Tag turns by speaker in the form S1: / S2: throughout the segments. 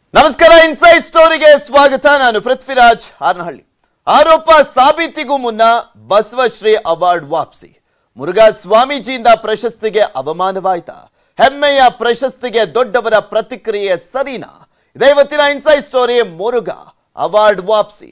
S1: ನಮಸ್ಕಾರ ಇನ್ಸೈಡ್ ಸ್ಟೋರಿಗೆ ಸ್ವಾಗತ ನಾನು ಪೃಥ್ವಿರಾಜ್ ಹಾರನಹಳ್ಳಿ ಆರೋಪ ಸಾಬೀತಿಗೂ ಮುನ್ನ ಬಸವಶ್ರೀ ಅವಾರ್ಡ್ ವಾಪಸಿ ಮುರುಘಾ ಸ್ವಾಮೀಜಿಯಿಂದ ಪ್ರಶಸ್ತಿಗೆ ಅವಮಾನವಾಯ್ತಾ ಹೆಮ್ಮೆಯ ಪ್ರಶಸ್ತಿಗೆ ದೊಡ್ಡವರ ಪ್ರತಿಕ್ರಿಯೆ ಸರಿನಾ ಇದೇ ಇವತ್ತಿನ ಇನ್ಸೈಡ್ ಸ್ಟೋರಿ ಮುರುಘಾ ಅವಾರ್ಡ್ ವಾಪಸಿ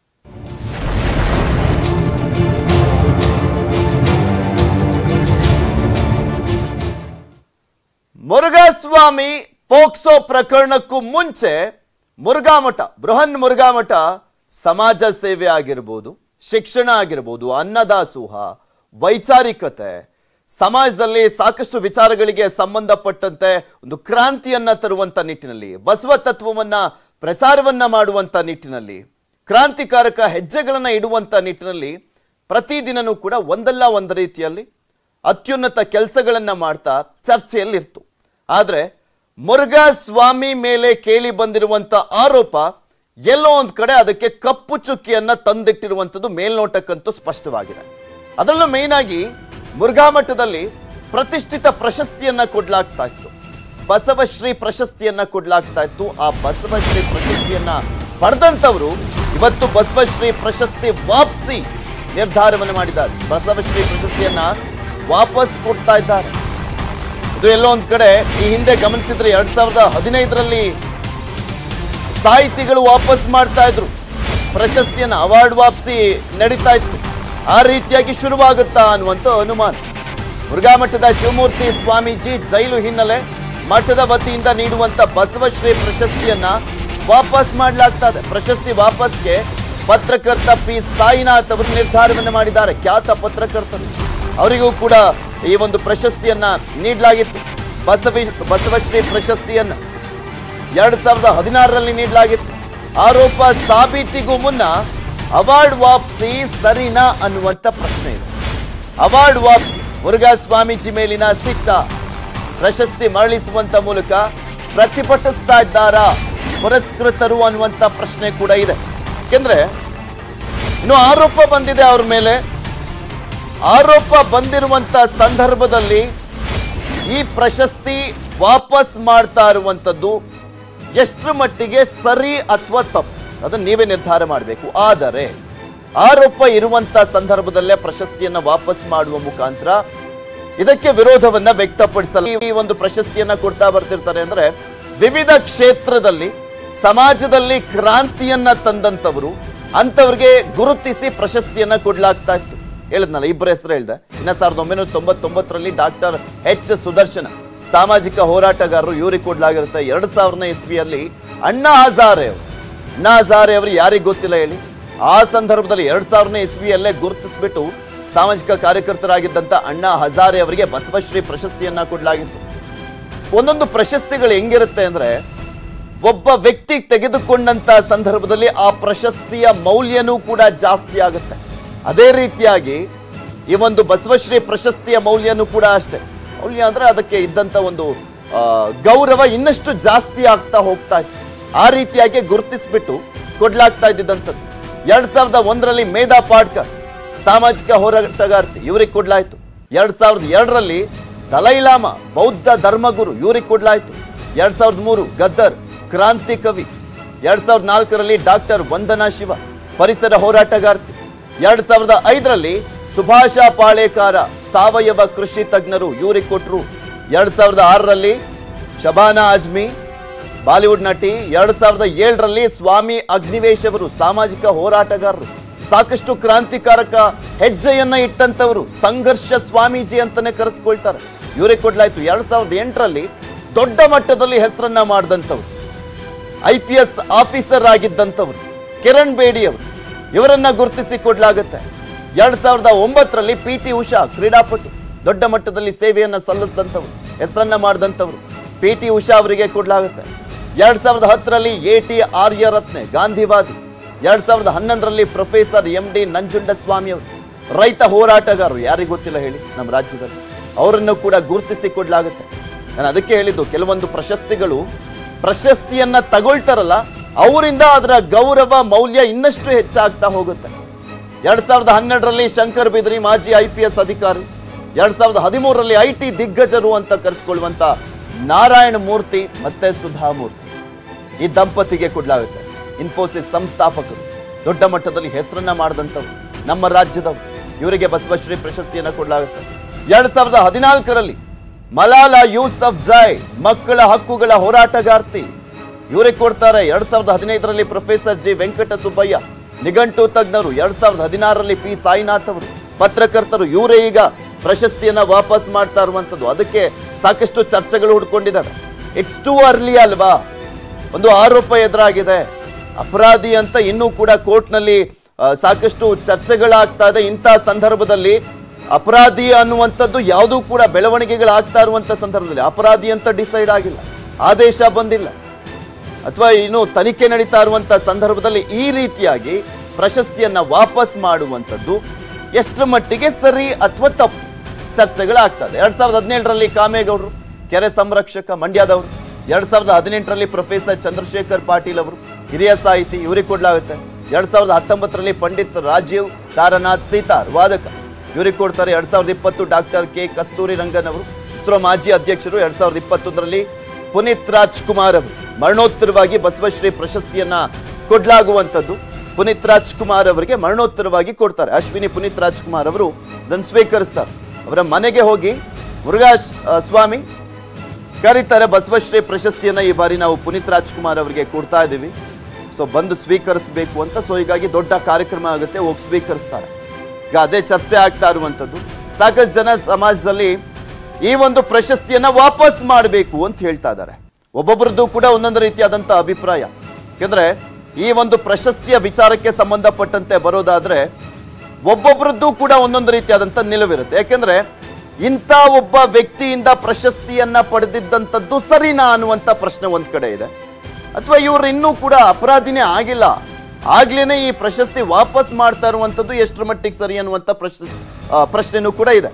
S1: ಮುರುಘಾಸ್ವಾಮಿ ಪೋಕ್ಸೋ ಪ್ರಕರಣಕ್ಕೂ ಮುಂಚೆ ಮುರುಘಾಮಠ ಬೃಹನ್ ಮುರುಘಾಮಠ ಸಮಾಜ ಸೇವೆ ಆಗಿರ್ಬೋದು ಶಿಕ್ಷಣ ಆಗಿರ್ಬೋದು ಅನ್ನದಾಸೋಹ ವೈಚಾರಿಕತೆ ಸಮಾಜದಲ್ಲಿ ಸಾಕಷ್ಟು ವಿಚಾರಗಳಿಗೆ ಸಂಬಂಧಪಟ್ಟಂತೆ ಒಂದು ಕ್ರಾಂತಿಯನ್ನ ತರುವಂತ ನಿಟ್ಟಿನಲ್ಲಿ ಬಸವ ತತ್ವವನ್ನ ಪ್ರಸಾರವನ್ನ ಮಾಡುವಂತ ನಿಟ್ಟಿನಲ್ಲಿ ಕ್ರಾಂತಿಕಾರಕ ಹೆಜ್ಜೆಗಳನ್ನ ಇಡುವಂತ ನಿಟ್ಟಿನಲ್ಲಿ ಪ್ರತಿದಿನನೂ ಕೂಡ ಒಂದಲ್ಲ ಒಂದು ರೀತಿಯಲ್ಲಿ ಅತ್ಯುನ್ನತ ಕೆಲಸಗಳನ್ನ ಮಾಡ್ತಾ ಚರ್ಚೆಯಲ್ಲಿರ್ತು ಆದ್ರೆ ಮುರುಘಾ ಸ್ವಾಮಿ ಮೇಲೆ ಕೇಳಿ ಬಂದಿರುವಂತ ಆರೋಪ ಎಲ್ಲೋ ಒಂದ್ ಕಡೆ ಅದಕ್ಕೆ ಕಪ್ಪು ಚುಕ್ಕಿಯನ್ನ ತಂದಿಟ್ಟಿರುವಂಥದ್ದು ಮೇಲ್ನೋಟಕ್ಕಂತೂ ಸ್ಪಷ್ಟವಾಗಿದೆ ಅದರಲ್ಲೂ ಮೇನ್ ಆಗಿ ಮುರುಘಾ ಮಠದಲ್ಲಿ ಪ್ರತಿಷ್ಠಿತ ಪ್ರಶಸ್ತಿಯನ್ನ ಕೊಡ್ಲಾಗ್ತಾ ಇತ್ತು ಬಸವಶ್ರೀ ಪ್ರಶಸ್ತಿಯನ್ನ ಕೊಡ್ಲಾಗ್ತಾ ಇತ್ತು ಆ ಬಸವಶ್ರೀ ಪ್ರಶಸ್ತಿಯನ್ನ ಪಡೆದಂತವರು ಇವತ್ತು ಬಸವಶ್ರೀ ಪ್ರಶಸ್ತಿ ವಾಪಸಿ ನಿರ್ಧಾರವನ್ನು ಮಾಡಿದ್ದಾರೆ ಬಸವಶ್ರೀ ಪ್ರಶಸ್ತಿಯನ್ನ ವಾಪಸ್ ಕೊಡ್ತಾ ಇದ್ದಾರೆ ಇದು ಎಲ್ಲೋ ಒಂದ್ ಕಡೆ ಈ ಹಿಂದೆ ಗಮನಿಸಿದ್ರೆ ಎರಡ್ ಸಾವಿರದ ಹದಿನೈದರಲ್ಲಿ ಸಾಹಿತಿಗಳು ವಾಪಸ್ ಮಾಡ್ತಾ ಇದ್ರು ಪ್ರಶಸ್ತಿಯನ್ನ ಅವಾರ್ಡ್ ವಾಪಸಿ ನಡೀತಾ ಇತ್ತು ಆ ರೀತಿಯಾಗಿ ಶುರುವಾಗುತ್ತಾ ಅನ್ನುವಂತ ಅನುಮಾನ ಮುರುಘಾ ಮಠದ ಶಿವಮೂರ್ತಿ ಸ್ವಾಮೀಜಿ ಜೈಲು ಹಿನ್ನೆಲೆ ಮಠದ ವತಿಯಿಂದ ನೀಡುವಂತ ಬಸವಶ್ರೀ ಪ್ರಶಸ್ತಿಯನ್ನ ವಾಪಸ್ ಮಾಡಲಾಗ್ತಾ ಇದೆ ಪ್ರಶಸ್ತಿ ವಾಪಸ್ಗೆ ಪತ್ರಕರ್ತ ಪಿ ಸಾಯಿನಾಥ್ ಅವರು ನಿರ್ಧಾರವನ್ನು ಮಾಡಿದ್ದಾರೆ ಖ್ಯಾತ ಪತ್ರಕರ್ತರು ಅವರಿಗೂ ಕೂಡ ಈ ಒಂದು ಪ್ರಶಸ್ತಿಯನ್ನ ನೀಡಲಾಗಿತ್ತು ಬಸವಿ ಬಸವಶ್ರೀ ಪ್ರಶಸ್ತಿಯನ್ನ ಎರಡ್ ಸಾವಿರದ ಹದಿನಾರರಲ್ಲಿ ನೀಡಲಾಗಿತ್ತು ಆರೋಪ ಸಾಬೀತಿಗೂ ಮುನ್ನ ಅವಾರ್ಡ್ ವಾಪಸಿ ಸರಿನಾ ಅನ್ನುವಂತ ಪ್ರಶ್ನೆ ಇದೆ ಅವಾರ್ಡ್ ವಾಪಸಿ ಮುರುಘಾ ಸ್ವಾಮೀಜಿ ಮೇಲಿನ ಸಿಟ್ಟ ಪ್ರಶಸ್ತಿ ಮರಳಿಸುವಂತ ಮೂಲಕ ಪ್ರತಿಭಟಿಸ್ತಾ ಇದ್ದಾರಾ ಪುರಸ್ಕೃತರು ಅನ್ನುವಂತ ಪ್ರಶ್ನೆ ಕೂಡ ಇದೆ ಯಾಕೆಂದ್ರೆ ಇನ್ನು ಆರೋಪ ಬಂದಿದೆ ಅವ್ರ ಮೇಲೆ ಆರೋಪ ಬಂದಿರುವಂತ ಸಂದರ್ಭದಲ್ಲಿ ಈ ಪ್ರಶಸ್ತಿ ವಾಪಸ್ ಮಾಡ್ತಾ ಇರುವಂತದ್ದು ಎಷ್ಟರ ಮಟ್ಟಿಗೆ ಸರಿ ಅಥವಾ ತಪ್ಪು ಅದನ್ನ ನೀವೇ ನಿರ್ಧಾರ ಮಾಡಬೇಕು ಆದರೆ ಆರೋಪ ಇರುವಂತ ಸಂದರ್ಭದಲ್ಲೇ ಪ್ರಶಸ್ತಿಯನ್ನ ವಾಪಸ್ ಮಾಡುವ ಮುಖಾಂತರ ಇದಕ್ಕೆ ವಿರೋಧವನ್ನ ವ್ಯಕ್ತಪಡಿಸಲು ಈ ಒಂದು ಪ್ರಶಸ್ತಿಯನ್ನ ಕೊಡ್ತಾ ಬರ್ತಿರ್ತಾರೆ ಅಂದ್ರೆ ವಿವಿಧ ಕ್ಷೇತ್ರದಲ್ಲಿ ಸಮಾಜದಲ್ಲಿ ಕ್ರಾಂತಿಯನ್ನ ತಂದಂತವರು ಅಂತವ್ರಿಗೆ ಗುರುತಿಸಿ ಪ್ರಶಸ್ತಿಯನ್ನ ಕೊಡ್ಲಾಗ್ತಾ ಇತ್ತು ಹೇಳಿದ್ನಲ್ಲ ಇಬ್ಬರ ಹೆಸರು ಹೇಳ್ದೆ ಇನ್ನ ಸಾವಿರದ ಒಂಬೈನೂರ ತೊಂಬತ್ತೊಂಬತ್ತರಲ್ಲಿ ಡಾಕ್ಟರ್ ಎಚ್ ಸುದರ್ಶನ ಸಾಮಾಜಿಕ ಹೋರಾಟಗಾರರು ಇವರಿಗೆ ಕೊಡ್ಲಾಗಿರುತ್ತೆ ಎರಡ್ ಸಾವಿರನೇ ಇಸ್ವಿಯಲ್ಲಿ ಅಣ್ಣಾ ಹಜಾರೆ ಅವರು ಅಣ್ಣಾ ಹಜಾರೆ ಅವರು ಯಾರಿಗೆ ಗೊತ್ತಿಲ್ಲ ಹೇಳಿ ಆ ಸಂದರ್ಭದಲ್ಲಿ ಎರಡ್ ಸಾವಿರನೇ ಇಸ್ವಿಯಲ್ಲೇ ಗುರುತಿಸ್ಬಿಟ್ಟು ಸಾಮಾಜಿಕ ಕಾರ್ಯಕರ್ತರಾಗಿದ್ದಂತ ಅಣ್ಣಾ ಹಜಾರೆ ಅವರಿಗೆ ಬಸವಶ್ರೀ ಪ್ರಶಸ್ತಿಯನ್ನ ಕೊಡ್ಲಾಗಿತ್ತು ಒಂದೊಂದು ಪ್ರಶಸ್ತಿಗಳು ಹೆಂಗಿರುತ್ತೆ ಅಂದ್ರೆ ಒಬ್ಬ ವ್ಯಕ್ತಿ ತೆಗೆದುಕೊಂಡಂತ ಸಂದರ್ಭದಲ್ಲಿ ಆ ಪ್ರಶಸ್ತಿಯ ಮೌಲ್ಯನೂ ಕೂಡ ಜಾಸ್ತಿ ಆಗುತ್ತೆ ಅದೇ ರೀತಿಯಾಗಿ ಈ ಒಂದು ಬಸವಶ್ರೀ ಪ್ರಶಸ್ತಿಯ ಮೌಲ್ಯನೂ ಕೂಡ ಅಷ್ಟೇ ಮೌಲ್ಯ ಅಂದ್ರೆ ಅದಕ್ಕೆ ಇದ್ದಂತ ಒಂದು ಆ, ಗೌರವ ಇನ್ನಷ್ಟು ಜಾಸ್ತಿ ಆಗ್ತಾ ಹೋಗ್ತಾ ಇತ್ತು ಆ ರೀತಿಯಾಗಿ ಗುರುತಿಸ್ಬಿಟ್ಟು ಕೊಡ್ಲಾಗ್ತಾ ಇದ್ದಿದ್ದಂಥದ್ದು ಎರಡ್ ಸಾವಿರದ ಒಂದರಲ್ಲಿ ಮೇಧಾ ಪಾಡ್ಕರ್ ಸಾಮಾಜಿಕ ಹೋರಾಟಗಾರ್ತಿ ಇವ್ರಿಗೆ ಕೊಡ್ಲಾಯ್ತು ಎರಡ್ ಸಾವಿರದ ಎರಡರಲ್ಲಿ ದಲೈಲಾಮ ಬೌದ್ಧ ಧರ್ಮಗುರು ಇವ್ರಿಗೆ ಕೊಡ್ಲಾಯ್ತು ಎರಡ್ ಸಾವಿರದ ಮೂರು ಗದ್ದರ್ ಕ್ರಾಂತಿ ಕವಿ ಎರಡ್ ಸಾವಿರದ ನಾಲ್ಕರಲ್ಲಿ ಡಾಕ್ಟರ್ ವಂದನಾ ಶಿವ ಪರಿಸರ ಹೋರಾಟಗಾರ್ತಿ ಎರಡ್ ಸಾವಿರದ ಐದರಲ್ಲಿ ಸುಭಾಷ ಪಾಳೇಕಾರ ಸಾವಯವ ಕೃಷಿ ತಜ್ಞರು ಇವ್ರಿಗೆ ಕೊಟ್ರು ಎರಡ್ ಸಾವಿರದ ಆರರಲ್ಲಿ ಶಬಾನಾ ಅಜ್ಮಿ ಬಾಲಿವುಡ್ ನಟಿ ಎರಡ್ ಸಾವಿರದ ಏಳರಲ್ಲಿ ಸ್ವಾಮಿ ಅಗ್ನಿವೇಶ್ ಅವರು ಸಾಮಾಜಿಕ ಹೋರಾಟಗಾರರು ಸಾಕಷ್ಟು ಕ್ರಾಂತಿಕಾರಕ ಹೆಜ್ಜೆಯನ್ನ ಇಟ್ಟಂತವರು ಸಂಘರ್ಷ ಸ್ವಾಮೀಜಿ ಅಂತಾನೆ ಕರೆಸ್ಕೊಳ್ತಾರೆ ಇವರಿಗೆ ಕೊಡ್ಲಾಯ್ತು ಎರಡ್ ಸಾವಿರದ ಎಂಟರಲ್ಲಿ ದೊಡ್ಡ ಮಟ್ಟದಲ್ಲಿ ಹೆಸರನ್ನ ಮಾಡಿದಂಥವ್ರು ಐ ಪಿ ಎಸ್ ಆಫೀಸರ್ ಆಗಿದ್ದಂಥವ್ರು ಕಿರಣ್ ಬೇಡಿ ಅವರು ಇವರನ್ನ ಗುರುತಿಸಿ ಕೊಡ್ಲಾಗುತ್ತೆ ಎರಡ್ ಸಾವಿರದ ಒಂಬತ್ತರಲ್ಲಿ ಪಿ ಟಿ ಉಷಾ ಕ್ರೀಡಾಪಟು ದೊಡ್ಡ ಮಟ್ಟದಲ್ಲಿ ಸೇವೆಯನ್ನ ಸಲ್ಲಿಸಿದಂಥವ್ರು ಹೆಸರನ್ನ ಮಾಡಿದಂಥವ್ರು ಪಿ ಟಿ ಉಷಾ ಅವರಿಗೆ ಕೊಡ್ಲಾಗುತ್ತೆ ಎರಡ್ ಸಾವಿರದ ಹತ್ತರಲ್ಲಿ ಎ ಟಿ ಆರ್ಯರತ್ನೆ ಗಾಂಧಿವಾದಿ ಎರಡ್ ಸಾವಿರದ ಹನ್ನೊಂದರಲ್ಲಿ ಪ್ರೊಫೆಸರ್ ಎಂ ಡಿ ನಂಜುಂಡಸ್ವಾಮಿ ಅವರು ರೈತ ಹೋರಾಟಗಾರರು ಯಾರಿಗೂ ಗೊತ್ತಿಲ್ಲ ಹೇಳಿ ನಮ್ಮ ರಾಜ್ಯದಲ್ಲಿ ಅವರನ್ನು ಕೂಡ ಗುರುತಿಸಿ ಕೊಡ್ಲಾಗುತ್ತೆ ನಾನು ಅದಕ್ಕೆ ಹೇಳಿದ್ದು ಕೆಲವೊಂದು ಪ್ರಶಸ್ತಿಗಳು ಪ್ರಶಸ್ತಿಯನ್ನ ತಗೊಳ್ತಾರಲ್ಲ ಅವರಿಂದ ಅದರ ಗೌರವ ಮೌಲ್ಯ ಇನ್ನಷ್ಟು ಹೆಚ್ಚಾಗ್ತಾ ಹೋಗುತ್ತೆ ಎರಡ್ ಸಾವಿರದ ಹನ್ನೆರಡರಲ್ಲಿ ಶಂಕರ್ ಬಿದ್ರಿ ಮಾಜಿ ಐ ಪಿ ಎಸ್ ಅಧಿಕಾರಿ ಎರಡ್ ಸಾವಿರದ ಹದಿಮೂರರಲ್ಲಿ ಐ ಟಿ ದಿಗ್ಗಜರು ಅಂತ ಕರೆಸ್ಕೊಳ್ಳುವಂತ ನಾರಾಯಣ ಮೂರ್ತಿ ಮತ್ತೆ ಸುಧಾಮೂರ್ತಿ ಈ ದಂಪತಿಗೆ ಕೊಡಲಾಗುತ್ತೆ ಇನ್ಫೋಸಿಸ್ ಸಂಸ್ಥಾಪಕರು ದೊಡ್ಡ ಮಟ್ಟದಲ್ಲಿ ಹೆಸರನ್ನ ಮಾಡಿದಂಥವ್ರು ನಮ್ಮ ರಾಜ್ಯದವರು ಇವರಿಗೆ ಬಸವಶ್ರೀ ಪ್ರಶಸ್ತಿಯನ್ನ ಕೊಡಲಾಗುತ್ತೆ ಎರಡ್ ಸಾವಿರದ ಹದಿನಾಲ್ಕರಲ್ಲಿ ಮಲಾಲಾ ಯೂಸಫ್ ಜಾಯ್ ಮಕ್ಕಳ ಹಕ್ಕುಗಳ ಹೋರಾಟಗಾರ್ತಿ ಇವರಿಗೆ ಕೊಡ್ತಾರೆ ಎರಡ್ ಸಾವಿರದ ಹದಿನೈದರಲ್ಲಿ ಪ್ರೊಫೆಸರ್ ಜಿ ವೆಂಕಟ ಸುಬ್ಬಯ್ಯ ನಿಘಂಟು ತಜ್ಞರು ಎರಡ್ ಸಾವಿರದ ಹದಿನಾರರಲ್ಲಿ ಪಿ ಸಾಯಿನಾಥ್ ಅವರು ಪತ್ರಕರ್ತರು ಇವರೇ ಈಗ ಪ್ರಶಸ್ತಿಯನ್ನ ವಾಪಸ್ ಮಾಡ್ತಾ ಇರುವಂತದ್ದು ಅದಕ್ಕೆ ಸಾಕಷ್ಟು ಚರ್ಚೆಗಳು ಹುಡ್ಕೊಂಡಿದ್ದಾರೆ ಇಟ್ಸ್ ಟೂ ಅರ್ಲಿ ಅಲ್ವಾ ಒಂದು ಆರೋಪ ಎದುರಾಗಿದೆ ಅಪರಾಧಿ ಅಂತ ಇನ್ನೂ ಕೂಡ ಕೋರ್ಟ್ನಲ್ಲಿ ಆ, ಸಾಕಷ್ಟು ಚರ್ಚೆಗಳಾಗ್ತಾ ಇದೆ ಇಂಥ ಸಂದರ್ಭದಲ್ಲಿ ಅಪರಾಧಿ ಅನ್ನುವಂಥದ್ದು ಯಾವುದೂ ಕೂಡ ಬೆಳವಣಿಗೆಗಳಾಗ್ತಾ ಇರುವಂತ ಸಂದರ್ಭದಲ್ಲಿ ಅಪರಾಧಿ ಅಂತ ಡಿಸೈಡ್ ಆಗಿಲ್ಲ ಆದೇಶ ಬಂದಿಲ್ಲ ಅಥವಾ ಇನ್ನು ತನಿಖೆ ನಡೀತಾ ಇರುವಂತ ಸಂದರ್ಭದಲ್ಲಿ ಈ ರೀತಿಯಾಗಿ ಪ್ರಶಸ್ತಿಯನ್ನ ವಾಪಸ್ ಮಾಡುವಂಥದ್ದು ಎಷ್ಟರ ಮಟ್ಟಿಗೆ ಸರಿ ಅಥವಾ ತಪ್ಪು ಚರ್ಚೆಗಳಾಗ್ತದೆ ಎರಡ್ ಸಾವಿರದ ಹದಿನೇಳರಲ್ಲಿ ಕಾಮೇಗೌಡರು ಕೆರೆ ಸಂರಕ್ಷಕ ಮಂಡ್ಯದವರು ಎರಡ್ ಸಾವಿರದ ಹದಿನೆಂಟರಲ್ಲಿ ಪ್ರೊಫೆಸರ್ ಚಂದ್ರಶೇಖರ್ ಪಾಟೀಲ್ ಅವರು ಹಿರಿಯ ಸಾಹಿತಿ ಇವರಿಗೆ ಕೊಡ್ಲಾಗುತ್ತೆ ಎರಡ್ ಸಾವಿರದ ಹತ್ತೊಂಬತ್ತರಲ್ಲಿ ಪಂಡಿತ್ ರಾಜೀವ್ ತಾರನಾಥ್ ಸೀತಾರ್ ವಾದಕ ಇವರಿಗೆ ಕೊಡ್ತಾರೆ ಎರಡ್ ಸಾವಿರದ ಇಪ್ಪತ್ತು ಡಾಕ್ಟರ್ ಕೆ ಕಸ್ತೂರಿ ರಂಗನ್ ಅವರು ಇಸ್ರೋ ಮಾಜಿ ಅಧ್ಯಕ್ಷರು ಎರಡ್ ಸಾವಿರದ ಇಪ್ಪತ್ತೊಂದರಲ್ಲಿ ಪುನೀತ್ ರಾಜ್ಕುಮಾರ್ ಅವರು ಮರಣೋತ್ತರವಾಗಿ ಬಸವಶ್ರೀ ಪ್ರಶಸ್ತಿಯನ್ನ ಕೊಡ್ಲಾಗುವಂಥದ್ದು ಪುನೀತ್ ರಾಜ್ಕುಮಾರ್ ಅವರಿಗೆ ಮರಣೋತ್ತರವಾಗಿ ಕೊಡ್ತಾರೆ ಅಶ್ವಿನಿ ಪುನೀತ್ ರಾಜ್ಕುಮಾರ್ ಅವರು ಅದನ್ನು ಸ್ವೀಕರಿಸ್ತಾರೆ ಅವರ ಮನೆಗೆ ಹೋಗಿ ಮುರುಘಾ ಆ, ಸ್ವಾಮಿ ಕರೀತಾರೆ ಬಸವಶ್ರೀ ಪ್ರಶಸ್ತಿಯನ್ನ ಈ ಬಾರಿ ನಾವು ಪುನೀತ್ ರಾಜ್ಕುಮಾರ್ ಅವರಿಗೆ ಕೊಡ್ತಾ ಇದ್ದೀವಿ ಸೊ ಬಂದು ಸ್ವೀಕರಿಸಬೇಕು ಅಂತ ಸೊ ಹೀಗಾಗಿ ದೊಡ್ಡ ಕಾರ್ಯಕ್ರಮ ಆಗುತ್ತೆ ಹೋಗಿ ಸ್ವೀಕರಿಸ್ತಾರೆ ಈಗ ಅದೇ ಚರ್ಚೆ ಆಗ್ತಾ ಇರುವಂಥದ್ದು ಸಾಕಷ್ಟು ಜನ ಸಮಾಜದಲ್ಲಿ ಈ ಒಂದು ಪ್ರಶಸ್ತಿಯನ್ನ ವಾಪಸ್ ಮಾಡಬೇಕು ಅಂತ ಹೇಳ್ತಾ ಇದ್ದಾರೆ ಒಬ್ಬೊಬ್ಬರದ್ದು ಕೂಡ ಒಂದೊಂದು ರೀತಿಯಾದಂಥ ಅಭಿಪ್ರಾಯ ಯಾಕಂದ್ರೆ ಈ ಒಂದು ಪ್ರಶಸ್ತಿಯ ವಿಚಾರಕ್ಕೆ ಸಂಬಂಧಪಟ್ಟಂತೆ ಬರೋದಾದ್ರೆ ಒಬ್ಬೊಬ್ಬರದ್ದು ಕೂಡ ಒಂದೊಂದು ರೀತಿಯಾದಂಥ ನಿಲುವಿರುತ್ತೆ ಯಾಕೆಂದ್ರೆ ಇಂಥ ಒಬ್ಬ ವ್ಯಕ್ತಿಯಿಂದ ಪ್ರಶಸ್ತಿಯನ್ನ ಪಡೆದಿದ್ದಂಥದ್ದು ಸರಿನಾ ಅನ್ನುವಂಥ ಪ್ರಶ್ನೆ ಒಂದ್ ಕಡೆ ಇದೆ ಅಥವಾ ಇವ್ರು ಇನ್ನೂ ಕೂಡ ಅಪರಾಧಿನೇ ಆಗಿಲ್ಲ ಆಗ್ಲೇನೆ ಈ ಪ್ರಶಸ್ತಿ ವಾಪಸ್ ಮಾಡ್ತಾ ಇರುವಂಥದ್ದು ಎಷ್ಟರ ಮಟ್ಟಿಗೆ ಸರಿ ಅನ್ನುವಂಥ ಪ್ರಶ್ನೆ ಆ, ಪ್ರಶ್ನೆನೂ ಕೂಡ ಇದೆ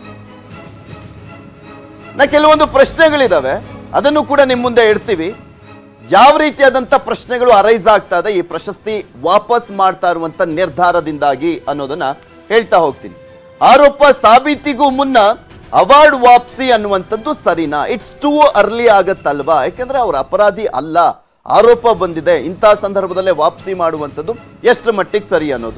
S1: ನಾ ಕೆಲವೊಂದು ಪ್ರಶ್ನೆಗಳಿದಾವೆ ಅದನ್ನು ಕೂಡ ನಿಮ್ಮ ಮುಂದೆ ಇಡ್ತೀವಿ ಯಾವ ರೀತಿಯಾದಂಥ ಪ್ರಶ್ನೆಗಳು ಅರೈಸ್ ಆಗ್ತಾ ಇದೆ ಈ ಪ್ರಶಸ್ತಿ ವಾಪಸ್ ಮಾಡ್ತಾ ಇರುವಂತ ನಿರ್ಧಾರದಿಂದಾಗಿ ಅನ್ನೋದನ್ನ ಹೇಳ್ತಾ ಹೋಗ್ತೀನಿ ಆರೋಪ ಸಾಬೀತಿಗೂ ಮುನ್ನ ಅವಾರ್ಡ್ ವಾಪಸಿ ಅನ್ನುವಂಥದ್ದು ಸರಿನಾ ಇಟ್ಸ್ ಟೂ ಅರ್ಲಿ ಆಗತ್ತಲ್ವಾ ಯಾಕೆಂದ್ರೆ ಅವ್ರ ಅಪರಾಧಿ ಅಲ್ಲ ಆರೋಪ ಬಂದಿದೆ ಇಂಥ ಸಂದರ್ಭದಲ್ಲೇ ವಾಪಸಿ ಮಾಡುವಂಥದ್ದು ಎಷ್ಟರ ಮಟ್ಟಿಗೆ ಸರಿ ಅನ್ನೋದು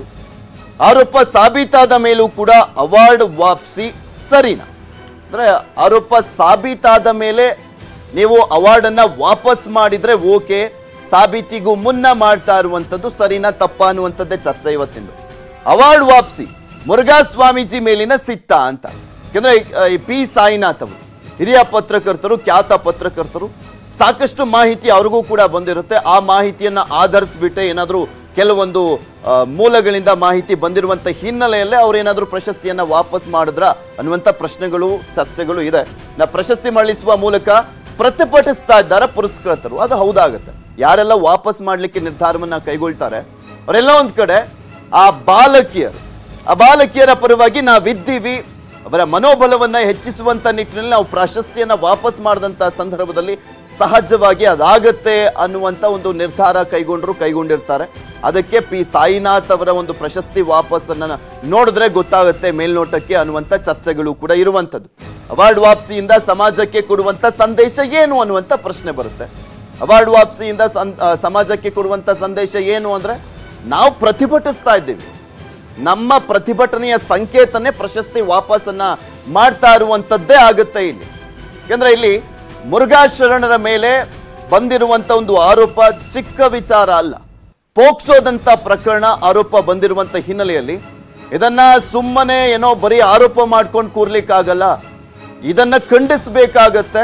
S1: ಆರೋಪ ಸಾಬೀತಾದ ಮೇಲೂ ಕೂಡ ಅವಾರ್ಡ್ ವಾಪಸಿ ಸರಿನಾ ಅಂದ್ರೆ ಆರೋಪ ಸಾಬೀತಾದ ಮೇಲೆ ನೀವು ಅವಾರ್ಡ್ ಅನ್ನ ವಾಪಸ್ ಮಾಡಿದ್ರೆ ಓಕೆ ಸಾಬೀತಿಗೂ ಮುನ್ನ ಮಾಡ್ತಾ ಇರುವಂತದ್ದು ಸರಿನಾ ತಪ್ಪ ಅನ್ನುವಂಥದ್ದೇ ಚರ್ಚೆ ಇವತ್ತಿಂದು ಅವಾರ್ಡ್ ವಾಪಸಿ ಮುರುಘಾ ಸ್ವಾಮೀಜಿ ಮೇಲಿನ ಸಿಟ್ಟ ಅಂತ ಯಾಕಂದ್ರೆ ಈ- ಈ ಪಿ ಸಾಯಿನಾಥ್ ಅವರು ಹಿರಿಯ ಪತ್ರಕರ್ತರು ಖ್ಯಾತ ಪತ್ರಕರ್ತರು ಸಾಕಷ್ಟು ಮಾಹಿತಿ ಅವ್ರಿಗೂ ಕೂಡ ಬಂದಿರುತ್ತೆ ಆ ಮಾಹಿತಿಯನ್ನ ಆಧರಿಸ್ಬಿಟ್ಟೆ ಏನಾದರೂ ಕೆಲವೊಂದು ಆ, ಮೂಲಗಳಿಂದ ಮಾಹಿತಿ ಬಂದಿರುವಂತ ಹಿನ್ನೆಲೆಯಲ್ಲೇ ಅವ್ರು ಏನಾದರೂ ಪ್ರಶಸ್ತಿಯನ್ನ ವಾಪಸ್ ಮಾಡಿದ್ರ ಅನ್ನುವಂಥ ಪ್ರಶ್ನೆಗಳು ಚರ್ಚೆಗಳು ಇದೆ ನಾ ಪ್ರಶಸ್ತಿ ಮರಳಿಸುವ ಮೂಲಕ ಪ್ರತಿಭಟಿಸ್ತಾ ಇದ್ದಾರೆ ಪುರಸ್ಕೃತರು ಅದು ಹೌದಾಗತ್ತೆ ಯಾರೆಲ್ಲ ವಾಪಸ್ ಮಾಡ್ಲಿಕ್ಕೆ ನಿರ್ಧಾರವನ್ನ ಕೈಗೊಳ್ತಾರೆ ಅವರೆಲ್ಲ ಒಂದ್ ಕಡೆ ಆ ಬಾಲಕಿಯರು ಆ ಬಾಲಕಿಯರ ಪರವಾಗಿ ನಾವಿದ್ದೀವಿ ಅವರ ಮನೋಬಲವನ್ನ ಹೆಚ್ಚಿಸುವಂತ ನಿಟ್ಟಿನಲ್ಲಿ ನಾವು ಪ್ರಶಸ್ತಿಯನ್ನ ವಾಪಸ್ ಮಾಡಿದಂತ ಸಂದರ್ಭದಲ್ಲಿ ಸಹಜವಾಗಿ ಅದಾಗತ್ತೆ ಅನ್ನುವಂತ ಒಂದು ನಿರ್ಧಾರ ಕೈಗೊಂಡ್ರು ಕೈಗೊಂಡಿರ್ತಾರೆ ಅದಕ್ಕೆ ಪಿ ಸಾಯಿನಾಥ್ ಅವರ ಒಂದು ಪ್ರಶಸ್ತಿ ವಾಪಸ್ಸನ್ನ ನೋಡಿದ್ರೆ ಗೊತ್ತಾಗುತ್ತೆ ಮೇಲ್ನೋಟಕ್ಕೆ ಅನ್ನುವಂತ ಚರ್ಚೆಗಳು ಕೂಡ ಇರುವಂತದ್ದು ಅವಾರ್ಡ್ ವಾಪಸಿಯಿಂದ ಸಮಾಜಕ್ಕೆ ಕೊಡುವಂತ ಸಂದೇಶ ಏನು ಅನ್ನುವಂತ ಪ್ರಶ್ನೆ ಬರುತ್ತೆ ಅವಾರ್ಡ್ ವಾಪಸಿಯಿಂದ ಸಂ- ಆ, ಸಮಾಜಕ್ಕೆ ಕೊಡುವಂತ ಸಂದೇಶ ಏನು ಅಂದ್ರೆ ನಾವು ಪ್ರತಿಭಟಿಸ್ತಾ ಇದ್ದೀವಿ ನಮ್ಮ ಪ್ರತಿಭಟನೆಯ ಸಂಕೇತನೇ ಪ್ರಶಸ್ತಿ ವಾಪಸ್ಸನ್ನ ಮಾಡ್ತಾ ಇರುವಂತದ್ದೇ ಆಗುತ್ತೆ ಇಲ್ಲಿ ಯಾಕಂದ್ರೆ ಇಲ್ಲಿ ಮುರುಘಾ ಶರಣರ ಮೇಲೆ ಬಂದಿರುವಂತ ಒಂದು ಆರೋಪ ಚಿಕ್ಕ ವಿಚಾರ ಅಲ್ಲ ಪೋಕ್ಸೋದಂತ ಪ್ರಕರಣ ಆರೋಪ ಬಂದಿರುವಂತ ಹಿನ್ನೆಲೆಯಲ್ಲಿ ಇದನ್ನ ಸುಮ್ಮನೆ ಏನೋ ಬರೀ ಆರೋಪ ಮಾಡ್ಕೊಂಡು ಕೂರ್ಲಿಕ್ಕಾಗಲ್ಲ ಇದನ್ನ ಖಂಡಿಸಬೇಕಾಗತ್ತೆ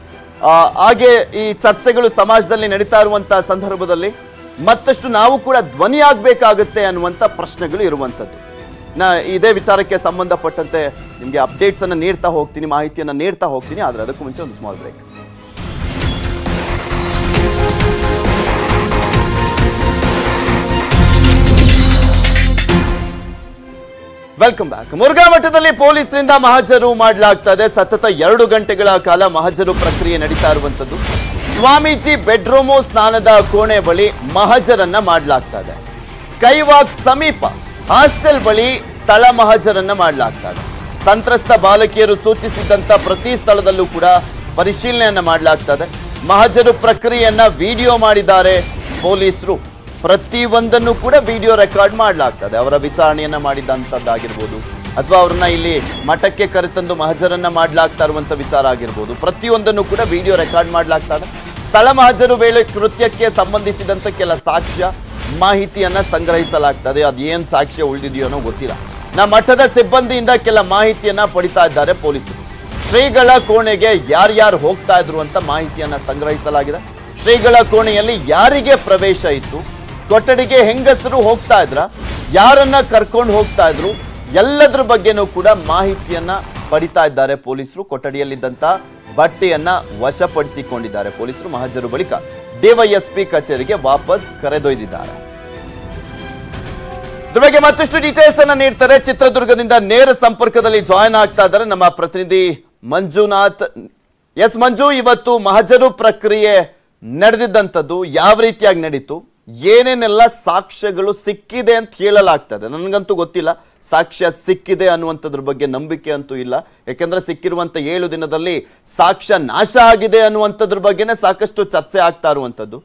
S1: ಆ, ಹಾಗೆ ಈ ಚರ್ಚೆಗಳು ಸಮಾಜದಲ್ಲಿ ನಡೀತಾ ಇರುವಂತ ಸಂದರ್ಭದಲ್ಲಿ ಮತ್ತಷ್ಟು ನಾವು ಕೂಡ ಧ್ವನಿ ಆಗ್ಬೇಕಾಗತ್ತೆ ಅನ್ನುವಂಥ ಪ್ರಶ್ನೆಗಳು ಇರುವಂಥದ್ದು ನಾ ಇದೇ ವಿಚಾರಕ್ಕೆ ಸಂಬಂಧಪಟ್ಟಂತೆ ನಿಮಗೆ ಅಪ್ಡೇಟ್ಸ್ ಅನ್ನ ನೀಡ್ತಾ ಹೋಗ್ತೀನಿ ಮಾಹಿತಿಯನ್ನ ನೀಡ್ತಾ ಹೋಗ್ತೀನಿ ಆದ್ರೆ ಅದಕ್ಕೂ ಮುಂಚೆ ಒಂದು small break welcome back Murugha ಮಠದಲ್ಲಿ ಪೊಲೀಸರಿಂದ ಮಹಜರು ಮಾಡಲಾಗ್ತಾ ಇದೆ ಸತತ ಎರಡು ಗಂಟೆಗಳ ಕಾಲ ಮಹಜರು ಪ್ರಕ್ರಿಯೆ ನಡೀತಾ ಇರುವಂತದ್ದು ಸ್ವಾಮೀಜಿ ಬೆಡ್ರೂಮು ಸ್ನಾನದ ಕೋಣೆ ಬಳಿ ಮಹಜರನ್ನ ಮಾಡಲಾಗ್ತಾ ಇದೆ ಸ್ಕೈ ವಾಕ್ ಸಮೀಪ ಹಾಸ್ಟೆಲ್ ಬಳಿ ಸ್ಥಳ ಮಹಜರನ್ನ ಮಾಡಲಾಗ್ತಾ ಇದೆ ಸಂತ್ರಸ್ತ ಬಾಲಕಿಯರು ಸೂಚಿಸಿದ್ದಂತ ಪ್ರತಿ ಸ್ಥಳದಲ್ಲೂ ಕೂಡ ಪರಿಶೀಲನೆಯನ್ನ ಮಾಡಲಾಗ್ತಾ ಇದೆ ಮಹಜರು ಪ್ರಕ್ರಿಯೆಯನ್ನ ವಿಡಿಯೋ ಮಾಡಿದ್ದಾರೆ ಪೊಲೀಸರು ಪ್ರತಿ ಒಂದನ್ನು ಕೂಡ ವಿಡಿಯೋ ರೆಕಾರ್ಡ್ ಮಾಡಲಾಗ್ತದೆ ಅವರ ವಿಚಾರಣೆಯನ್ನ ಮಾಡಿದಂಥದ್ದಾಗಿರ್ಬೋದು ಅಥವಾ ಅವ್ರನ್ನ ಇಲ್ಲಿ ಮಠಕ್ಕೆ ಕರೆತಂದು ಮಹಜರನ್ನ ಮಾಡ್ಲಾಗ್ತಾ ಇರುವಂತ ವಿಚಾರ ಆಗಿರ್ಬೋದು ಪ್ರತಿಯೊಂದನ್ನು ಕೂಡ ವಿಡಿಯೋ ರೆಕಾರ್ಡ್ ಮಾಡ್ಲಾಗ್ತದೆ ಸ್ಥಳ ಮಹಜರು ವೇಳೆ ಕೃತ್ಯಕ್ಕೆ ಸಂಬಂಧಿಸಿದಂತ ಕೆಲ ಸಾಕ್ಷ್ಯ ಮಾಹಿತಿಯನ್ನ ಸಂಗ್ರಹಿಸಲಾಗ್ತದೆ ಅದೇನ್ ಸಾಕ್ಷ್ಯ ಉಳಿದಿದೆಯೋ ಅನ್ನೋ ಗೊತ್ತಿಲ್ಲ ನಮ್ಮ ಮಠದ ಸಿಬ್ಬಂದಿಯಿಂದ ಕೆಲ ಮಾಹಿತಿಯನ್ನ ಪಡಿತಾ ಇದ್ದಾರೆ ಪೊಲೀಸರು ಶ್ರೀಗಳ ಕೋಣೆಗೆ ಯಾರ್ಯಾರು ಹೋಗ್ತಾ ಇದ್ರು ಅಂತ ಮಾಹಿತಿಯನ್ನ ಸಂಗ್ರಹಿಸಲಾಗಿದೆ ಶ್ರೀಗಳ ಕೋಣೆಯಲ್ಲಿ ಯಾರಿಗೆ ಪ್ರವೇಶ ಇತ್ತು ಕೊಠಡಿಗೆ ಹೆಂಗಸರು ಹೋಗ್ತಾ ಇದ್ರ ಯಾರನ್ನ ಕರ್ಕೊಂಡು ಹೋಗ್ತಾ ಇದ್ರು ಎಲ್ಲದ್ರ ಬಗ್ಗೆನೂ ಕೂಡ ಮಾಹಿತಿಯನ್ನ ಪಡಿತಾ ಇದ್ದಾರೆ ಪೊಲೀಸರು ಕೊಠಡಿಯಲ್ಲಿದ್ದಂತ ಬಟ್ಟೆಯನ್ನ ವಶಪಡಿಸಿಕೊಂಡಿದ್ದಾರೆ ಪೊಲೀಸರು ಮಹಜರು ಬಳಿಕ ಡಿವೈಎಸ್ಪಿ ಕಚೇರಿಗೆ ವಾಪಸ್ ಕರೆದೊಯ್ದಿದ್ದಾರೆ ಇದ್ರ ಬಗ್ಗೆ ಮತ್ತಷ್ಟು ಡೀಟೇಲ್ಸ್ ಅನ್ನ ನೀಡ್ತಾರೆ ಚಿತ್ರದುರ್ಗದಿಂದ ನೇರ ಸಂಪರ್ಕದಲ್ಲಿ ಜಾಯಿನ್ ಆಗ್ತಾ ಇದ್ದಾರೆ ನಮ್ಮ ಪ್ರತಿನಿಧಿ ಮಂಜುನಾಥ್ ಎಸ್ ಮಂಜು ಇವತ್ತು ಮಹಜರು ಪ್ರಕ್ರಿಯೆ ನಡೆದಿದ್ದಂಥದ್ದು ಯಾವ ರೀತಿಯಾಗಿ ನಡೀತು ಏನೇನೆಲ್ಲ ಸಾಕ್ಷ್ಯಗಳು ಸಿಕ್ಕಿದೆ ಅಂತ ಹೇಳಲಾಗ್ತದೆ ನನಗಂತೂ ಗೊತ್ತಿಲ್ಲ ಸಾಕ್ಷ್ಯ ಸಿಕ್ಕಿದೆ ಅನ್ನುವಂಥದ್ರ ಬಗ್ಗೆ ನಂಬಿಕೆ ಅಂತೂ ಇಲ್ಲ ಯಾಕೆಂದ್ರೆ ಸಿಕ್ಕಿರುವಂತ ಏಳು ದಿನದಲ್ಲಿ ಸಾಕ್ಷ್ಯ ನಾಶ ಆಗಿದೆ ಅನ್ನುವಂಥದ್ರ ಬಗ್ಗೆನೇ ಸಾಕಷ್ಟು ಚರ್ಚೆ ಆಗ್ತಾ ಇರುವಂಥದ್ದು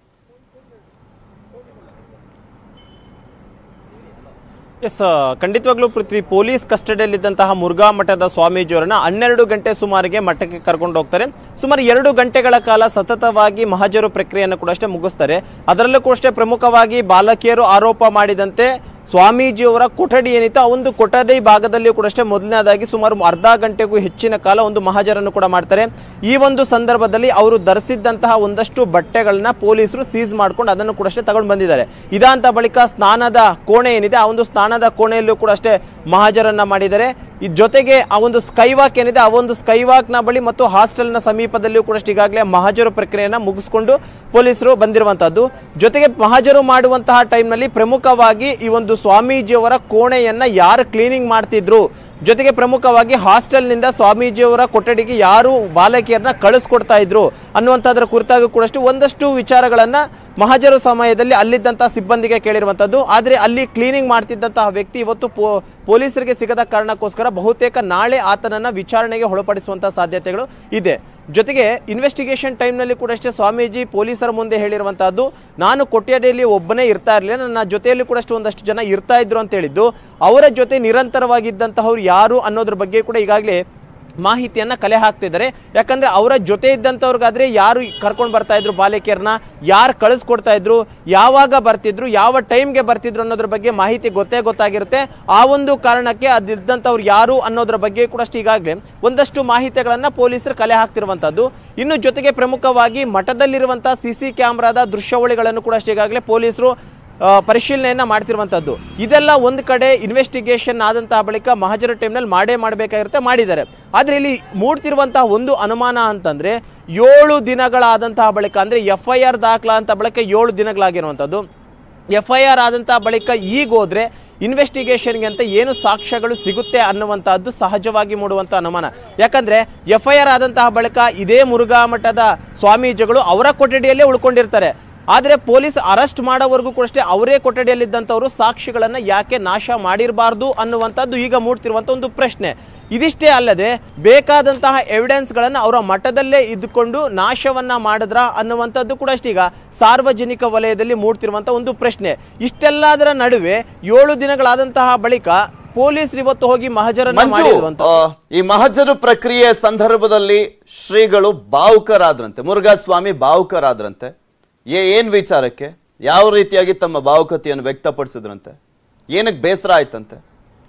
S2: ಎಸ್ ಖಂಡಿತವಾಗ್ಲೂ ಪೃಥ್ವಿ ಪೊಲೀಸ್ ಕಸ್ಟಡಿಯಲ್ಲಿದ್ದಂತಹ ಮುರುಘಾ ಮಠದ ಸ್ವಾಮೀಜಿಯವರನ್ನ ಹನ್ನೆರಡು ಗಂಟೆ ಸುಮಾರಿಗೆ ಮಠಕ್ಕೆ ಕರ್ಕೊಂಡು ಹೋಗ್ತಾರೆ ಸುಮಾರು ಎರಡು ಗಂಟೆಗಳ ಕಾಲ ಸತತವಾಗಿ ಮಹಜರು ಪ್ರಕ್ರಿಯೆಯನ್ನು ಕೂಡ ಅಷ್ಟೇ ಮುಗಿಸ್ತಾರೆ ಅದರಲ್ಲೂ ಕೂಡ ಅಷ್ಟೇ ಪ್ರಮುಖವಾಗಿ ಬಾಲಕಿಯರು ಆರೋಪ ಮಾಡಿದಂತೆ ಸ್ವಾಮೀಜಿಯವರ ಕೊಠಡಿ ಏನಿತ್ತು ಆ ಒಂದು ಕೊಠಡಿ ಭಾಗದಲ್ಲಿಯೂ ಕೂಡ ಅಷ್ಟೇ ಮೊದಲನೇದಾಗಿ ಸುಮಾರು ಅರ್ಧ ಗಂಟೆಗೂ ಹೆಚ್ಚಿನ ಕಾಲ ಒಂದು ಮಹಾಜರನ್ನು ಕೂಡ ಮಾಡ್ತಾರೆ ಈ ಒಂದು ಸಂದರ್ಭದಲ್ಲಿ ಅವರು ಧರಿಸಿದ್ದಂತಹ ಒಂದಷ್ಟು ಬಟ್ಟೆಗಳನ್ನ ಪೊಲೀಸರು ಸೀಸ್ ಮಾಡ್ಕೊಂಡು ಅದನ್ನು ಕೂಡ ಅಷ್ಟೇ ತಗೊಂಡು ಬಂದಿದ್ದಾರೆ ಇದಾಂತ ಬಳಿಕ ಸ್ನಾನದ ಕೋಣೆ ಏನಿದೆ ಆ ಒಂದು ಸ್ನಾನದ ಕೋಣೆಯಲ್ಲೂ ಕೂಡ ಅಷ್ಟೇ ಮಹಾಜರನ್ನ ಮಾಡಿದ್ದಾರೆ ಈ ಜೊತೆಗೆ ಆ ಒಂದು ಸ್ಕೈವಾಕ್ ಏನಿದೆ ಆ ಒಂದು ಸ್ಕೈವಾಕ್ನ ಬಳಿ ಮತ್ತು ಹಾಸ್ಟೆಲ್ನ ಸಮೀಪದಲ್ಲಿಯೂ ಕೂಡ ಅಷ್ಟೇ ಈಗಾಗಲೇ ಮಹಾಜರು ಪ್ರಕ್ರಿಯೆಯನ್ನ ಮುಗಿಸ್ಕೊಂಡು ಪೊಲೀಸರು ಬಂದಿರುವಂತಹದ್ದು ಜೊತೆಗೆ ಮಹಾಜರು ಮಾಡುವಂತಹ ಟೈಮ್ನಲ್ಲಿ ಪ್ರಮುಖವಾಗಿ ಈ ಒಂದು ಸ್ವಾಮೀಜಿಯವರ ಕೋಣೆಯನ್ನ ಯಾರು ಕ್ಲೀನಿಂಗ್ ಮಾಡ್ತಿದ್ರು ಜೊತೆಗೆ ಪ್ರಮುಖವಾಗಿ ಹಾಸ್ಟೆಲ್ನಿಂದ ಸ್ವಾಮೀಜಿಯವರ ಕೊಠಡಿಗೆ ಯಾರು ಬಾಲಕಿಯರನ್ನ ಕಳಿಸ್ಕೊಡ್ತಾ ಇದ್ರು ಅನ್ನುವಂಥದ್ರ ಕುರಿತಾಗಿ ಕೂಡ ಅಷ್ಟು ಒಂದಷ್ಟು ವಿಚಾರಗಳನ್ನ ಮಹಾಜರು ಸಮಯದಲ್ಲಿ ಅಲ್ಲಿದ್ದಂತಹ ಸಿಬ್ಬಂದಿಗೆ ಕೇಳಿರುವಂಥದ್ದು ಆದರೆ ಅಲ್ಲಿ ಕ್ಲೀನಿಂಗ್ ಮಾಡ್ತಿದ್ದಂತಹ ವ್ಯಕ್ತಿ ಇವತ್ತು ಪೊ ಪೊಲೀಸರಿಗೆ ಸಿಗದ ಕಾರಣಕ್ಕೋಸ್ಕರ ಬಹುತೇಕ ನಾಳೆ ಆತನನ್ನ ವಿಚಾರಣೆಗೆ ಒಳಪಡಿಸುವಂತಹ ಸಾಧ್ಯತೆಗಳು ಇದೆ ಜೊತೆಗೆ ಇನ್ವೆಸ್ಟಿಗೇಷನ್ ಟೈಮ್ನಲ್ಲಿ ಕೂಡ ಅಷ್ಟೇ ಸ್ವಾಮೀಜಿ ಪೊಲೀಸರ ಮುಂದೆ ಹೇಳಿರುವಂತಹದ್ದು ನಾನು ಕೊಠಡಿಯಲ್ಲಿ ಒಬ್ಬನೇ ಇರ್ತಾ ಇರಲಿಲ್ಲ ನನ್ನ ಜೊತೆಯಲ್ಲಿ ಕೂಡ ಅಷ್ಟು ಒಂದಷ್ಟು ಜನ ಇರ್ತಾ ಇದ್ರು ಅಂತ ಹೇಳಿದ್ದು ಅವರ ಜೊತೆ ನಿರಂತರವಾಗಿದ್ದಂತಹವ್ರು ಯಾರು ಅನ್ನೋದ್ರ ಬಗ್ಗೆ ಕೂಡ ಈಗಾಗಲೇ ಮಾಹಿತಿಯನ್ನ ಕಲೆ ಹಾಕ್ತಿದ್ದಾರೆ ಯಾಕಂದ್ರೆ ಅವರ ಜೊತೆ ಇದ್ದಂಥವ್ರಿಗಾದ್ರೆ ಯಾರು ಕರ್ಕೊಂಡು ಬರ್ತಾ ಇದ್ರು ಬಾಲಕಿಯರನ್ನ ಯಾರು ಕಳಿಸ್ಕೊಡ್ತಾ ಇದ್ರು ಯಾವಾಗ ಬರ್ತಿದ್ರು ಯಾವ ಟೈಮ್ಗೆ ಬರ್ತಿದ್ರು ಅನ್ನೋದ್ರ ಬಗ್ಗೆ ಮಾಹಿತಿ ಗೊತ್ತೇ ಗೊತ್ತಾಗಿರುತ್ತೆ ಆ ಒಂದು ಕಾರಣಕ್ಕೆ ಅದಿದ್ದಂಥವ್ರು ಯಾರು ಅನ್ನೋದ್ರ ಬಗ್ಗೆ ಕೂಡ ಅಷ್ಟು ಈಗಾಗಲೇ ಒಂದಷ್ಟು ಮಾಹಿತಿಗಳನ್ನ ಪೊಲೀಸರು ಕಲೆ ಹಾಕ್ತಿರುವಂತದ್ದು ಇನ್ನು ಜೊತೆಗೆ ಪ್ರಮುಖವಾಗಿ ಮಠದಲ್ಲಿರುವಂತಹ ಸಿ ಸಿ ಕ್ಯಾಮ್ರಾದ ದೃಶ್ಯಾವಳಿಗಳನ್ನು ಕೂಡ ಅಷ್ಟು ಈಗಾಗಲೇ ಪೊಲೀಸರು ಆ, ಪರಿಶೀಲನೆಯನ್ನ ಮಾಡ್ತಿರುವಂತದ್ದು ಇದೆಲ್ಲ ಒಂದು ಕಡೆ ಇನ್ವೆಸ್ಟಿಗೇಷನ್ ಆದಂತಹ ಬಳಿಕ ಮಹಜರ ಟೈಮ್ನಲ್ಲಿ ಮಾಡೇ ಮಾಡಬೇಕಾಗಿರುತ್ತೆ ಮಾಡಿದ್ದಾರೆ ಆದ್ರೆ ಇಲ್ಲಿ ಮೂಡ್ತಿರುವಂತಹ ಒಂದು ಅನುಮಾನ ಅಂತಂದ್ರೆ ಏಳು ದಿನಗಳಾದಂತಹ ಬಳಿಕ ಅಂದ್ರೆ ಎಫ್ ಐ ಆರ್ ದಾಖಲಾದಂಥ ಬಳಿಕ ಏಳು ದಿನಗಳಾಗಿರುವಂಥದ್ದು ಎಫ್ ಐ ಆರ್ ಆದಂತಹ ಬಳಿಕ ಈಗ ಹೋದ್ರೆ ಇನ್ವೆಸ್ಟಿಗೇಷನ್ಗೆ ಅಂತ ಏನು ಸಾಕ್ಷ್ಯಗಳು ಸಿಗುತ್ತೆ ಅನ್ನುವಂತಹದ್ದು ಸಹಜವಾಗಿ ಮೂಡುವಂಥ ಅನುಮಾನ ಯಾಕಂದ್ರೆ ಎಫ್ ಐ ಆರ್ ಆದಂತಹ ಬಳಿಕ ಇದೇ ಮುರುಘಾ ಮಠದ ಸ್ವಾಮೀಜಿಗಳು ಅವರ ಕೊಠಡಿಯಲ್ಲೇ ಉಳ್ಕೊಂಡಿರ್ತಾರೆ ಆದರೆ ಪೊಲೀಸ್ ಅರೆಸ್ಟ್ ಮಾಡೋವರೆಗೂ ಕೂಡ ಅಷ್ಟೇ ಅವರೇ ಕೊಠಡಿಯಲ್ಲಿದ್ದಂಥವರು ಸಾಕ್ಷಿಗಳನ್ನು ಯಾಕೆ ನಾಶ ಮಾಡಿರಬಾರ್ದು ಅನ್ನುವಂಥದ್ದು ಈಗ ಮೂಡ್ತಿರುವಂಥ ಒಂದು ಪ್ರಶ್ನೆ ಇದಿಷ್ಟೇ ಅಲ್ಲದೆ ಬೇಕಾದಂತಹ ಎವಿಡೆನ್ಸ್ಗಳನ್ನು ಅವರ ಮಠದಲ್ಲೇ ಇದ್ದುಕೊಂಡು ನಾಶವನ್ನ ಮಾಡಿದ್ರ ಅನ್ನುವಂಥದ್ದು ಕೂಡ ಅಷ್ಟೀಗ ಸಾರ್ವಜನಿಕ ವಲಯದಲ್ಲಿ ಮೂಡ್ತಿರುವಂಥ ಒಂದು ಪ್ರಶ್ನೆ ಇಷ್ಟೆಲ್ಲದರ ನಡುವೆ ಏಳು ದಿನಗಳಾದಂತಹ ಬಳಿಕ ಪೊಲೀಸರು ಇವತ್ತು ಹೋಗಿ ಮಹಜರನ್ನ
S1: ಮಂಜು
S2: ಮಾಡಿರುವಂತ
S1: ಆ, ಈ ಮಹಜರು ಪ್ರಕ್ರಿಯೆ ಸಂದರ್ಭದಲ್ಲಿ ಶ್ರೀಗಳು ಭಾವುಕರಾದ್ರಂತೆ ಮುರುಘಾಸ್ವಾಮಿ ಭಾವುಕರಾದ್ರಂತೆ ಏ ಏನ್ ವಿಚಾರಕ್ಕೆ ಯಾವ ರೀತಿಯಾಗಿ ತಮ್ಮ ಭಾವುಕತೆಯನ್ನು ವ್ಯಕ್ತಪಡಿಸಿದ್ರಂತೆ ಏನಕ್ಕೆ ಬೇಸರ ಆಯ್ತಂತೆ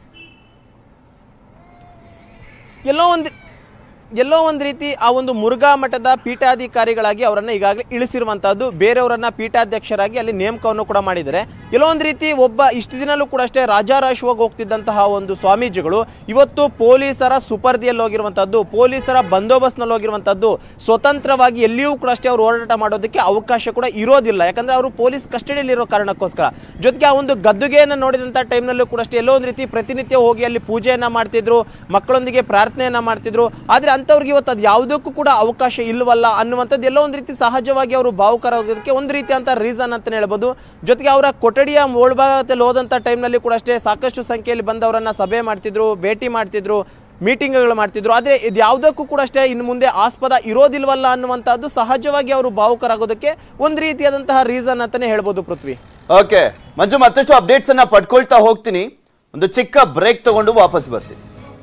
S2: ಎಲ್ಲೋ ಒಂದು ಎಲ್ಲೋ ಒಂದು ರೀತಿ ಆ ಒಂದು ಮುರುಘಾ ಮಠದ ಪೀಠಾಧಿಕಾರಿಗಳಾಗಿ ಅವರನ್ನ ಈಗಾಗಲೇ ಇಳಿಸಿರುವಂತಹದ್ದು ಬೇರೆಯವರನ್ನ ಪೀಠಾಧ್ಯಕ್ಷರಾಗಿ ಅಲ್ಲಿ ನೇಮಕವನ್ನು ಕೂಡ ಮಾಡಿದ್ದಾರೆ ಎಲ್ಲೋ ಒಂದು ರೀತಿ ಒಬ್ಬ ಇಷ್ಟು ದಿನಲ್ಲೂ ಕೂಡ ಅಷ್ಟೇ ರಾಜಾರಾಶವಾಗಿ ಹೋಗ್ತಿದ್ದಂತಹ ಒಂದು ಸ್ವಾಮೀಜಿಗಳು ಇವತ್ತು ಪೊಲೀಸರ ಸುಪರ್ದಿಯಲ್ಲಿ ಹೋಗಿರುವಂತಹದ್ದು ಪೊಲೀಸರ ಬಂದೋಬಸ್ತ್ನಲ್ಲಿ ಹೋಗಿರುವಂತಹದ್ದು ಸ್ವತಂತ್ರವಾಗಿ ಎಲ್ಲಿಯೂ ಕೂಡ ಅಷ್ಟೇ ಅವರು ಹೋರಾಟ ಮಾಡೋದಕ್ಕೆ ಅವಕಾಶ ಕೂಡ ಇರೋದಿಲ್ಲ ಯಾಕಂದ್ರೆ ಅವರು ಪೊಲೀಸ್ ಕಸ್ಟಡಿಯಲ್ಲಿ ಇರೋ ಕಾರಣಕ್ಕೋಸ್ಕರ ಜೊತೆಗೆ ಆ ಒಂದು ಗದ್ದುಗೆಯನ್ನು ನೋಡಿದಂಥ ಟೈಮ್ನಲ್ಲೂ ಕೂಡ ಅಷ್ಟೇ ಎಲ್ಲೋ ಒಂದು ರೀತಿ ಪ್ರತಿನಿತ್ಯ ಹೋಗಿ ಅಲ್ಲಿ ಪೂಜೆಯನ್ನ ಮಾಡ್ತಿದ್ರು ಮಕ್ಕಳೊಂದಿಗೆ ಪ್ರಾರ್ಥನೆಯನ್ನ ಮಾಡ್ತಿದ್ರು ಆದ್ರೆ ಅಂಥವ್ರಿಗೆ ಇವತ್ತು ಅದು ಯಾವುದಕ್ಕೂ ಕೂಡ ಅವಕಾಶ ಇಲ್ವಲ್ಲ ಅನ್ನುವಂಥದ್ದು ಎಲ್ಲೋ ಒಂದು ರೀತಿ ಸಹಜವಾಗಿ ಅವರು ಭಾವುಕರಾಗೋದಕ್ಕೆ ಒಂದು ರೀತಿ ಅಂತ ರೀಸನ್ ಅಂತಲೇ ಹೇಳ್ಬೋದು ಜೊತೆಗೆ ಅವರ ಕೊಠಡಿಯ ಒಳಭಾಗದಲ್ಲಿ ಹೋದಂಥ ಟೈಮ್ನಲ್ಲಿ ಕೂಡ ಅಷ್ಟೇ ಸಾಕಷ್ಟು ಸಂಖ್ಯೆಯಲ್ಲಿ ಬಂದವರನ್ನ ಸಭೆ ಮಾಡ್ತಿದ್ರು ಭೇಟಿ ಮಾಡ್ತಿದ್ರು ಮೀಟಿಂಗ್ಗಳು ಮಾಡ್ತಿದ್ರು ಆದರೆ ಇದು ಯಾವುದಕ್ಕೂ ಕೂಡ ಅಷ್ಟೇ ಇನ್ನು ಮುಂದೆ ಆಸ್ಪದ ಇರೋದಿಲ್ವಲ್ಲ ಅನ್ನುವಂಥದ್ದು ಸಹಜವಾಗಿ ಅವರು ಭಾವುಕರಾಗೋದಕ್ಕೆ ಒಂದು ರೀತಿಯಾದಂತಹ ರೀಸನ್ ಅಂತಾನೆ ಹೇಳ್ಬೋದು ಪೃಥ್ವಿ
S1: ಓಕೆ ಮಂಜು ಮತ್ತಷ್ಟು ಅಪ್ಡೇಟ್ಸ್ ಅನ್ನ ಪಡ್ಕೊಳ್ತಾ ಹೋಗ್ತೀನಿ ಒಂದು ಚಿಕ್ಕ ಬ್ರೇಕ್ ತಗೊಂಡು ವಾಪಸ್ ಬರ್ತೀನಿ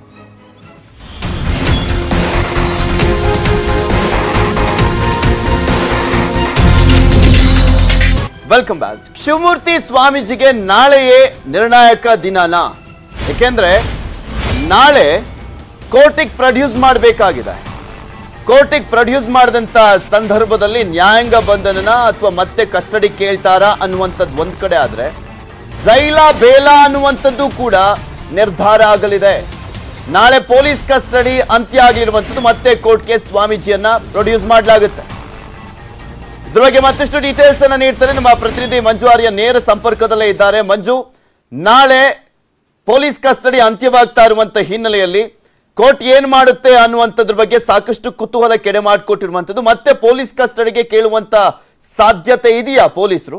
S1: ವೆಲ್ಕಮ್ ಬ್ಯಾಕ್ ಶಿವಮೂರ್ತಿ ಸ್ವಾಮೀಜಿಗೆ ನಾಳೆಯೇ ನಿರ್ಣಾಯಕ ದಿನನ ಏಕೆಂದ್ರೆ ನಾಳೆ ಕೋರ್ಟಿಗೆ ಪ್ರೊಡ್ಯೂಸ್ ಮಾಡಬೇಕಾಗಿದೆ ಕೋರ್ಟಿಗೆ ಪ್ರೊಡ್ಯೂಸ್ ಮಾಡಿದಂತ ಸಂದರ್ಭದಲ್ಲಿ ನ್ಯಾಯಾಂಗ ಬಂಧನನ ಅಥವಾ ಮತ್ತೆ ಕಸ್ಟಡಿ ಕೇಳ್ತಾರಾ ಅನ್ನುವಂಥದ್ದು ಒಂದ್ ಕಡೆ ಆದ್ರೆ ಜೈಲ ಬೇಲ ಅನ್ನುವಂಥದ್ದು ಕೂಡ ನಿರ್ಧಾರ ಆಗಲಿದೆ ನಾಳೆ ಪೊಲೀಸ್ ಕಸ್ಟಡಿ ಅಂತ್ಯ ಆಗಿರುವಂಥದ್ದು ಮತ್ತೆ ಕೋರ್ಟ್ಗೆ ಸ್ವಾಮೀಜಿಯನ್ನ ಪ್ರೊಡ್ಯೂಸ್ ಮಾಡಲಾಗುತ್ತೆ ಇದ್ರ ಬಗ್ಗೆ ಮತ್ತಷ್ಟು ಡೀಟೇಲ್ಸ್ ಅನ್ನ ನೀಡ್ತಾರೆ ನಮ್ಮ ಪ್ರತಿನಿಧಿ ಮಂಜು ಆರ್ಯ ನೇರ ಸಂಪರ್ಕದಲ್ಲೇ ಇದ್ದಾರೆ ಮಂಜು ನಾಳೆ ಪೊಲೀಸ್ ಕಸ್ಟಡಿ ಅಂತ್ಯವಾಗ್ತಾ ಇರುವಂತ ಹಿನ್ನೆಲೆಯಲ್ಲಿ ಕೋರ್ಟ್ ಏನ್ ಮಾಡುತ್ತೆ ಅನ್ನುವಂಥದ್ರ ಬಗ್ಗೆ ಸಾಕಷ್ಟು ಕುತೂಹಲ ಕೆಡೆ ಮಾಡಿಕೊಟ್ಟಿರುವಂತದ್ದು ಮತ್ತೆ ಪೊಲೀಸ್ ಕಸ್ಟಡಿಗೆ ಕೇಳುವಂತ ಸಾಧ್ಯತೆ ಇದೆಯಾ ಪೊಲೀಸರು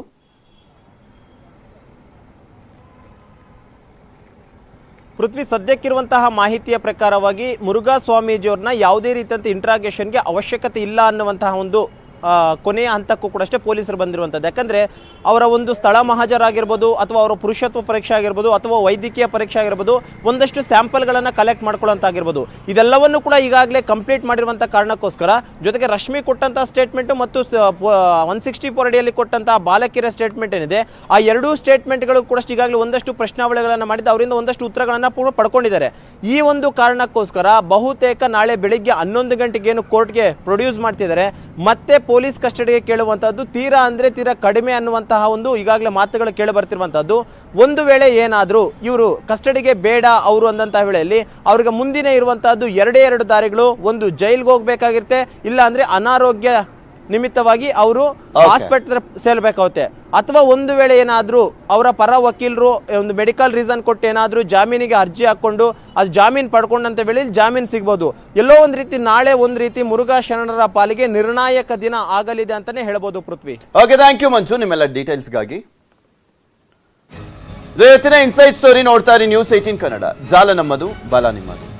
S2: ಪೃಥ್ವಿ ಸದ್ಯಕ್ಕಿರುವಂತಹ ಮಾಹಿತಿಯ ಪ್ರಕಾರವಾಗಿ ಮುರುಘಾ ಸ್ವಾಮೀಜಿಯವ್ರನ್ನ ಯಾವುದೇ ರೀತಿಯಂತ ಇಂಟ್ರಾಗೇಷನ್ಗೆ ಅವಶ್ಯಕತೆ ಇಲ್ಲ ಅನ್ನುವಂತಹ ಒಂದು ಆ, ಕೊನೆಯ ಹಂತಕ್ಕೂ ಕೂಡ ಅಷ್ಟೇ ಪೊಲೀಸರು ಬಂದಿರುವಂಥದ್ದು ಯಾಕಂದ್ರೆ ಅವರ ಒಂದು ಸ್ಥಳ ಮಹಾಜರಾಗಿರ್ಬೋದು ಅಥವಾ ಅವರ ಪುರುಷತ್ವ ಪರೀಕ್ಷೆ ಆಗಿರ್ಬೋದು ಅಥವಾ ವೈದ್ಯಕೀಯ ಪರೀಕ್ಷೆ ಆಗಿರ್ಬೋದು ಒಂದಷ್ಟು ಸ್ಯಾಂಪಲ್ಗಳನ್ನು ಕಲೆಕ್ಟ್ ಮಾಡ್ಕೊಳ್ಳೋಂತಾಗಿರ್ಬೋದು ಇದೆಲ್ಲವನ್ನು ಕೂಡ ಈಗಾಗಲೇ ಕಂಪ್ಲೀಟ್ ಮಾಡಿರುವಂಥ ಕಾರಣಕ್ಕೋಸ್ಕರ ಜೊತೆಗೆ ರಶ್ಮಿ ಕೊಟ್ಟಂಥ ಸ್ಟೇಟ್ಮೆಂಟು ಮತ್ತು ಒನ್ ಸಿಕ್ಸ್ಟಿ ಫೋರ್ ಅಡಿಯಲ್ಲಿ ಕೊಟ್ಟಂಥ ಬಾಲಕಿಯರ ಸ್ಟೇಟ್ಮೆಂಟ್ ಏನಿದೆ ಆ ಎರಡೂ ಸ್ಟೇಟ್ಮೆಂಟ್ಗಳು ಕೂಡ ಈಗಾಗಲೇ ಒಂದಷ್ಟು ಪ್ರಶ್ನಾವಳಿಗಳನ್ನು ಮಾಡಿದ್ದು ಅವರಿಂದ ಒಂದಷ್ಟು ಉತ್ತರಗಳನ್ನು ಪೂರ್ವ ಪಡ್ಕೊಂಡಿದ್ದಾರೆ ಈ ಒಂದು ಕಾರಣಕ್ಕೋಸ್ಕರ ಬಹುತೇಕ ನಾಳೆ ಬೆಳಿಗ್ಗೆ ಹನ್ನೊಂದು ಗಂಟೆಗೆ ಏನು ಕೋರ್ಟ್ಗೆ ಪ್ರೊಡ್ಯೂಸ್ ಮಾಡ್ತಿದ್ದಾರೆ ಮತ್ತೆ ಪೊಲೀಸ್ ಕಸ್ಟಡಿಗೆ ಕೇಳುವಂತಹದ್ದು ತೀರಾ ಅಂದ್ರೆ ತೀರಾ ಕಡಿಮೆ ಅನ್ನುವಂತಹ ಒಂದು ಈಗಾಗಲೇ ಮಾತುಗಳು ಕೇಳಿ ಬರ್ತಿರುವಂತಹದ್ದು ಒಂದು ವೇಳೆ ಏನಾದರೂ ಇವರು ಕಸ್ಟಡಿಗೆ ಬೇಡ ಅವರು ಅಂದಂತಹ ವೇಳೆಯಲ್ಲಿ ಅವ್ರಿಗೆ ಮುಂದಿನ ಇರುವಂತಹದ್ದು ಎರಡೇ ಎರಡು ದಾರಿಗಳು ಒಂದು ಜೈಲ್ಗೆ ಹೋಗ್ಬೇಕಾಗಿರುತ್ತೆ ಇಲ್ಲ ಅಂದ್ರೆ ಅನಾರೋಗ್ಯ ನಿಮಿತ್ತವಾಗಿ ಅವರು
S1: Okay.
S2: ಹಾಸ್ಪಿಟಲ್ ಸೇರ್ಬೇಕಾಗುತ್ತೆ ಅಥವಾ ಒಂದು ವೇಳೆ ಏನಾದರೂ ಅವರ ಪರ ವಕೀಲರು ಒಂದು ಮೆಡಿಕಲ್ ರೀಸನ್ ಕೊಟ್ಟು ಏನಾದರೂ ಜಾಮೀನಿಗೆ ಅರ್ಜಿ ಹಾಕೊಂಡು ಅದು ಜಾಮೀನು ಪಡ್ಕೊಂಡಂತ ವೇಳೆ ಜಾಮೀನು ಸಿಗ್ಬೋದು ಎಲ್ಲೋ ಒಂದು ರೀತಿ ನಾಳೆ ಒಂದು ರೀತಿ ಮುರುಘಾ ಶರಣರ ಪಾಲಿಗೆ ನಿರ್ಣಾಯಕ ದಿನ ಆಗಲಿದೆ ಅಂತಾನೆ ಹೇಳ್ಬೋದು Prithvi
S1: okay thank you Manju ನಿಮ್ಮೆಲ್ಲ ಡೀಟೇಲ್ಸ್ಗಾಗಿ ಇವತ್ತಿನ ಇನ್ಸೈಟ್ ಸ್ಟೋರಿ ನೋಡ್ತಾ ಇರಿ ನ್ಯೂಸ್ ಏಟೀನ್ ಕನ್ನಡ ಜಾಲ ನಮ್ಮದು ಬಲ ನಿಮ್ಮದು